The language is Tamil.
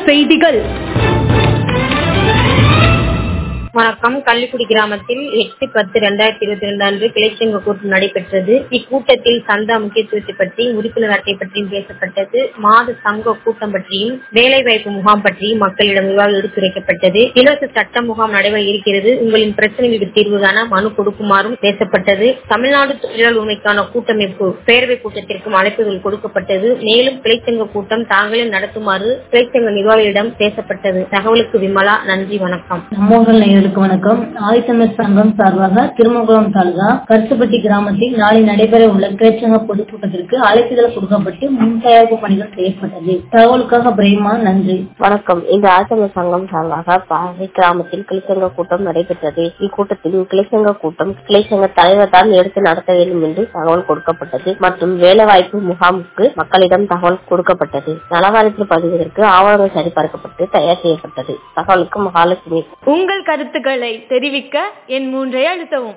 செய்திகள் வணக்கம் கள்ளிக்குடி கிராமத்தில் எட்டு பத்து இரண்டாயிரத்தி இருபத்தி ரெண்டு அன்று கிளைச்சங்க கூட்டம் நடைபெற்றது இக்கூட்டத்தில் சந்தா முக்கியத்துவத்தை பற்றி உறுப்பினர் அட்டை பற்றியும் பேசப்பட்டது மாத சங்க கூட்டம் பற்றியும் வேலைவாய்ப்பு முகாம் பற்றியும் மக்களிடம் விவாதம் எடுத்துரைக்கப்பட்டது இலவச சட்ட முகாம் நடைபெற இருக்கிறது உங்களின் பிரச்சனைகளுக்கு தீர்வு காண மனு கொடுக்குமாறும் பேசப்பட்டது தமிழ்நாடு தொழிலாளர் உரிமைக்கான கூட்டமைப்பு பேரவை கூட்டத்திற்கும் அழைப்புகள் கொடுக்கப்பட்டது மேலும் கிளைச்சங்க கூட்டம் தாங்களே நடத்துமாறு கிளைச்சங்க நிர்வாகிகளிடம் பேசப்பட்டது தகவலுக்கு விமலா நன்றி வணக்கம் நம்மோர்கள் நேயர்களுக்கு வணக்கம் ஆதித்தமிழ் சங்கம் சார்பாக திருமங்குளம் தாலுகா கருத்துப்பட்டி கிராமத்தில் நாளை நடைபெற உள்ள கிளைச்சங்க பொதுக்கூட்டத்திற்கு அழைப்புதல் கொடுக்கப்பட்டு முன் தயாரிப்பு பணிகள் செய்யப்பட்டது தகவலுக்காக பிரேமா நன்றி வணக்கம் இந்த ஆசிரம சங்கம் சார்பாக பாறை கிராமத்தில் கிளைச்சங்க கூட்டம் நடைபெற்றது இக்கூட்டத்தில் கிளைச்சங்க கூட்டம் கிளைச்சங்க தலைவர் தான் எடுத்து நடத்த வேண்டும் என்று தகவல் கொடுக்கப்பட்டது மற்றும் வேலைவாய்ப்பு முகாமுக்கு மக்களிடம் தகவல் கொடுக்கப்பட்டது நலவாரியத்தில் பதிவதற்கு ஆவணங்கள் சரிபார்க்கப்பட்டு தயார் செய்யப்பட்டது தகவலுக்கு மகாலட்சுமி உங்கள் கருத்துக்களை தெரிவிக்க என் மூன்றை அழுத்தவும்